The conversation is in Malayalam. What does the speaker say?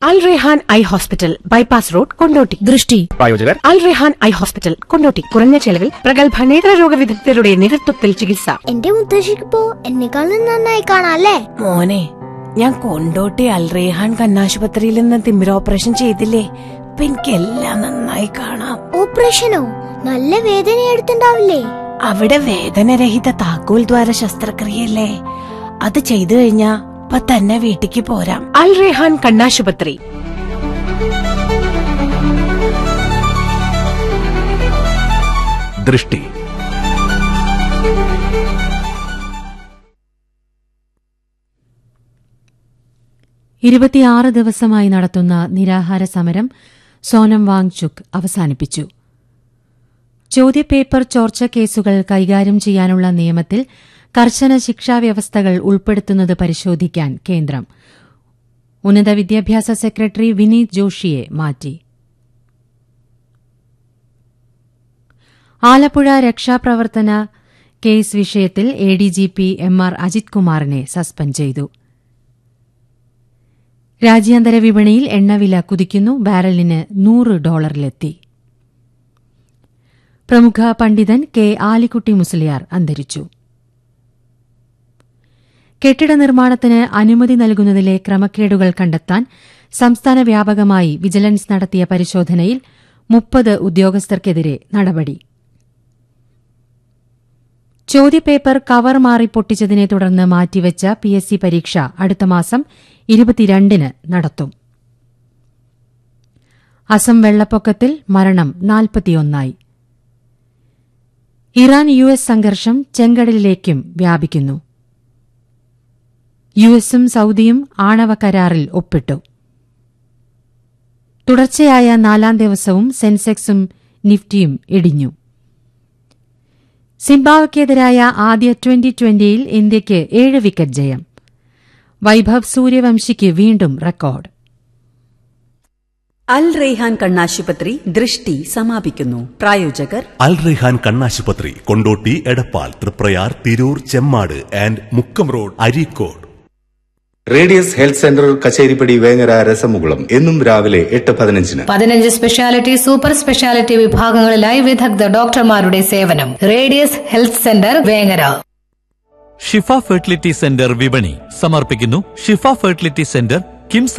അൽ Rehan eye hospital bypass road Kondotty ദൃഷ്ടി പ്രായോജകർ അൽ റെഹാൻ ഐ ഹോസ്പിറ്റൽ കൊണ്ടോട്ടി കുറഞ്ഞ ചെലവിൽ പ്രഗത്ഭ നേത്രരോഗ വിദഗ്ധരുടെ നേതൃത്വത്തിൽ ചികിത്സ എന്റെ മുത്തശ്ശിക്കിപ്പോ എന്നെക്കാളും നന്നായി കാണാല്ലേ മോനെ ഞാൻ കൊണ്ടോട്ടി അൽറേഹാൻ കണ്ണാശുപത്രിയിൽ നിന്ന് തിമിര ഓപ്പറേഷൻ ചെയ്തില്ലേ ഇപ്പൊ എനിക്കെല്ലാം നന്നായി കാണാം ഓപ്പറേഷനോ നല്ല വേദന എടുത്തുണ്ടാവില്ലേ അവിടെ വേദനരഹിത താക്കോൽ ദ്വാര ശസ്ത്രക്രിയല്ലേ അത് ചെയ്തു കഴിഞ്ഞാ ഇപ്പൊ തന്നെ വീട്ടിക്ക് പോരാം അൽ റെഹാൻ കണ്ണാശുപത്രി ദൃഷ്ടി ഇരുപത്തിയാറ് ദിവസമായി നടത്തുന്ന നിരാഹാര സമരം സോനം വാങ്ചുക് അവസാനിപ്പിച്ചു ചോദ്യപേപ്പർ ചോർച്ച കേസുകൾ കൈകാര്യം ചെയ്യാനുള്ള നിയമത്തിൽ കർശന ശിക്ഷാവ്യവസ്ഥകൾ ഉൾപ്പെടുത്തുന്നത് പരിശോധിക്കാൻ കേന്ദ്രം ഉന്നത വിദ്യാഭ്യാസ സെക്രട്ടറി വിനീത് ജോഷിയെ മാറ്റി ആലപ്പുഴ രക്ഷാപ്രവർത്തന കേസ് വിഷയത്തിൽ A D G P M R Ajith കുമാറിനെ സസ്പെൻഡ് ചെയ്തു രാജ്യാന്തര വിപണിയിൽ എണ്ണവില കുതിക്കുന്നു ബാരലിന് നൂറ് ഡോളറിലെത്തി പ്രമുഖ പണ്ഡിതൻ കെ ആലിക്കുട്ടി മുസ്ലിയാർ അന്തരിച്ചു കെട്ടിട നിർമ്മാണത്തിന് അനുമതി നൽകുന്നതിലെ ക്രമക്കേടുകൾ കണ്ടെത്താൻ സംസ്ഥാന വ്യാപകമായി വിജിലൻസ് നടത്തിയ പരിശോധനയിൽ മുപ്പത് ഉദ്യോഗസ്ഥർക്കെതിരെ നടപടി ചോദ്യപേപ്പർ കവർ മാറി പൊട്ടിച്ചതിനെ തുടർന്ന് മാറ്റിവെച്ച പി എസ് സി പരീക്ഷ അടുത്ത മാസം ഇരുപത്തിരണ്ടിന് നടത്തും അസം വെള്ളപ്പൊക്കത്തിൽ മരണം നാൽപ്പത്തിയൊന്നായി ഇറാൻ യു എസ് സംഘർഷം ചെങ്കടലിലേക്കും വ്യാപിക്കുന്നു യു എസും സൌദിയും ആണവ കരാറിൽ ഒപ്പിട്ടു തുടർച്ചയായ നാലാം ദിവസവും സെൻസെക്സും നിഫ്റ്റിയും ഇടിഞ്ഞു സിംബാബ്വെക്കെതിരായ ആദ്യ ട്വന്റി ട്വന്റിയിൽ ഇന്ത്യയ്ക്ക് ഏഴ് വിക്കറ്റ് ജയം വൈഭവ് സൂര്യവംശിക്ക് വീണ്ടും റെക്കോർഡ് അൽ റെയ്ഹാൻ കണ്ണാശുപത്രി ദൃഷ്ടി സമാപിക്കുന്നു പ്രായോജകർ അൽ റെഹാൻ കണ്ണാശുപത്രി Kondotty Edappal Triprayar Tirur Chemmad and Mukkam road Areekode radius health centre Kacheripadi Vengara രസമുകുളം എന്നും രാവിലെ എട്ട് പതിനഞ്ചിന് പതിനഞ്ച് സ്പെഷ്യാലിറ്റി സൂപ്പർ സ്പെഷ്യാലിറ്റി വിഭാഗങ്ങളിലായി വിദഗ്ധ ഡോക്ടർമാരുടെ സേവനം radius health centre Vengara Shifa fertility centre വിപണി സമർപ്പിക്കുന്നു ഷിഫ ഫെർട്ടിലിറ്റി സെന്റർ കിംസ്